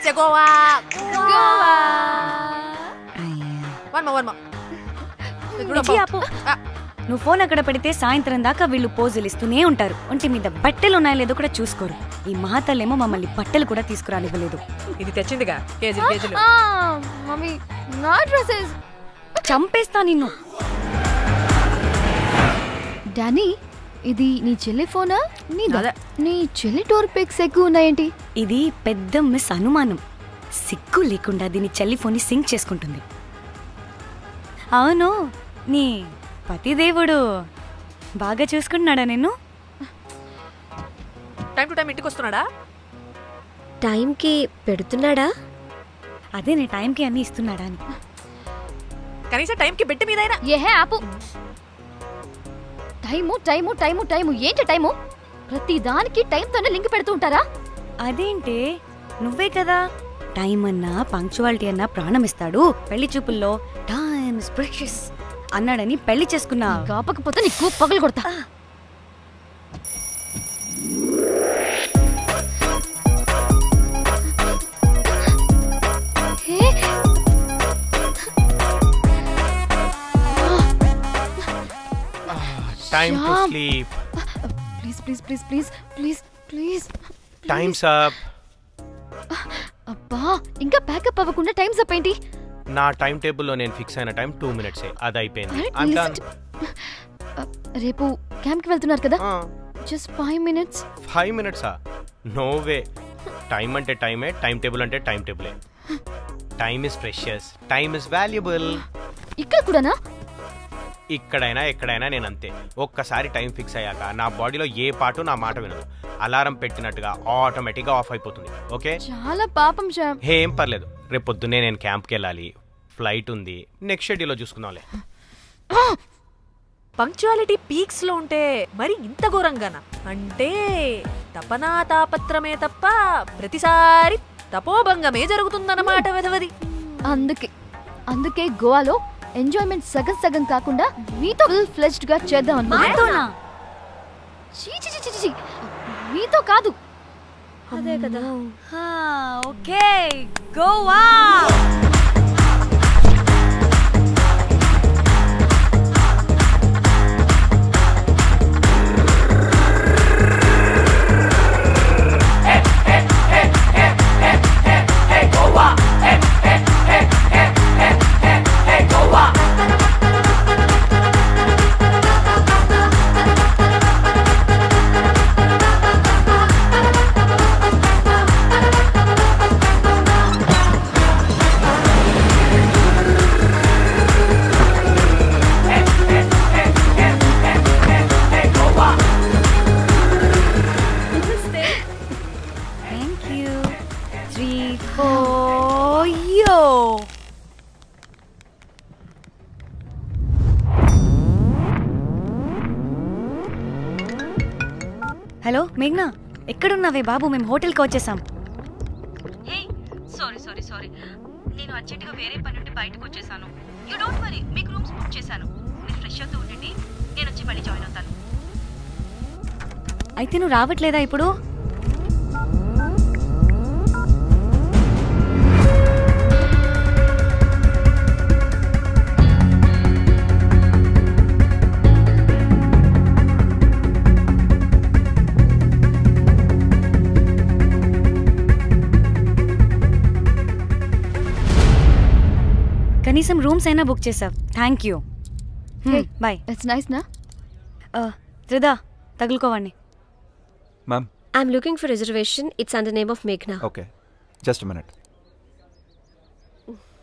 సే Goa Goa one మో one మో మిర్చి ఆపు. నువ్వు ఫోన్ అక్కడ పెడితే సాయంత్రం దాకా వీళ్ళు పోజులు ఇస్తూనే ఉంటారు ఒంటి మీద బట్టలు ఉన్నాయో లేదో కూడా చూసుకోరు ఈ మహాతల్లేమో మమ్మల్ని బట్టలు కూడా తీసుకురానివ్వలేదు ఇది తెచ్చిందిగా కేజీ కేజీలు మమ్మీ నా డ్రెస్సెస్ చంపేస్తా నిన్ను డానీ ఇది నీ చెల్లి ఫోనా నీదా అదే. నీ చెల్లి టోర్ పిక్స్ ఎక్కువ ఉన్నాయేంటి ఇది పెద్ద మిస్ అనుమానం సిగ్గు లేకుండా దీని చెల్లిఫోన్ని సింక్ చేసుకుంటుంది అవును నీ పతిదేవుడు బాగా చూసుకుంటున్నాడా నిన్ను టైం టు టైం ఇంటికి వస్తున్నాడా టైంకి పెడుతున్నాడా అదే నీ టైంకి అన్ని ఇస్తున్నాడా అని కనీసం టైంకి బెట్టి మీదైనా ఏహే ఆపు టైము టైము టైము టైము ఏంటి టైము ప్రతి దానికి టైంతోనే లింక్ పెడుతూ ఉంటారా అదేంటే నువ్వే కదా టైం అన్నా పంక్చువాలిటీ అన్నా ప్రాణం ఇస్తాడు పెళ్లి చూపుల్లో టైమ్ ప్రెషస్ అన్నాడని పెళ్లి చేసుకున్నా కాపకపోతే నీకు పగలు కొడతా hey, time to Shyam. Sleep please please please please please please time's up అబ్బా ఇంకా ప్యాకప్ అవ్వకుండా టైం అప్ ఏంటి నా టైం టేబుల్లో నేను ఫిక్స్ అయిన టైం టూ మినిట్స్ అది అయిపోయింది Alright, I'm listen done. to- Uh, రేపు క్యాంప్ కి వెళ్తున్నారు కదా జస్ట్ ఫైవ్ మినిట్స్ ఫైవ్ మినిట్సా నో వే టైం అంటే టైమే టైం టేబుల్ అంటే టైం టేబులే time is precious time is valuable ఇక్కడ కూడానా ఇక్కడైనా ఎక్కడైనా నేను అంతే ఒక్కసారి టైం ఫిక్స్ అయ్యాక నా బాడీలో ఏ పాటు నా మాట వినదు అలారం పెట్టినట్టుగా ఆటోమేటిక్గా ఆఫ్ అయిపోతుంది ఓకే చాలా పాపం శ్యామ్ ఏం పర్లేదు రేపు పొద్దున్నే నేను క్యాంప్కి వెళ్ళాలి ఫ్లైట్ ఉంది నెక్స్ట్ షెడ్యూల్లో చూసుకుందాంలే పంక్చువాలిటీ పీక్స్ లో ఉంటే మరి ఇంత ఘోరంగానా అంటే తపనా తాపత్రమే తప్ప ప్రతిసారి తపోభంగమే జరుగుతుందన్నమాట వెధవది అందుకే అందుకే గోవాలో ఎంజాయ్మెంట్ సగం సగం కాకుండా మీతో ఫుల్ ఫ్లెజ్డ్ గా చేద్దాం మాతోనా చీ చీ చీ, చీ, చీ. మీతో కాదు అదే కదా okay Goa thank you three four yo hello మేఘ్నా ఎక్కడున్నావే బాబు మేము హోటల్కి వచ్చేసాం సారీ సారీ సారీ నేను అర్జెంటుగా వేరే పని నుండి బయటకు వచ్చేసాను యూ డోంట్ వరీ మీకు రూమ్స్ బుక్ చేశాను మీరు ఫ్రెష్ అవుతూ ఉండండి నేను వచ్చి మళ్ళీ జాయిన్ అవుతాను అయితే నువ్వు రావట్లేదా ఇప్పుడు కనీసం రూమ్స్ అయినా బుక్ చేసావు thank you Hey. Bye it's nice నా త్రిదా తగులుకోవండి ma'am I'm looking for reservation it's and name of మేఘ్నా ఓకే జస్ట్ మినిట్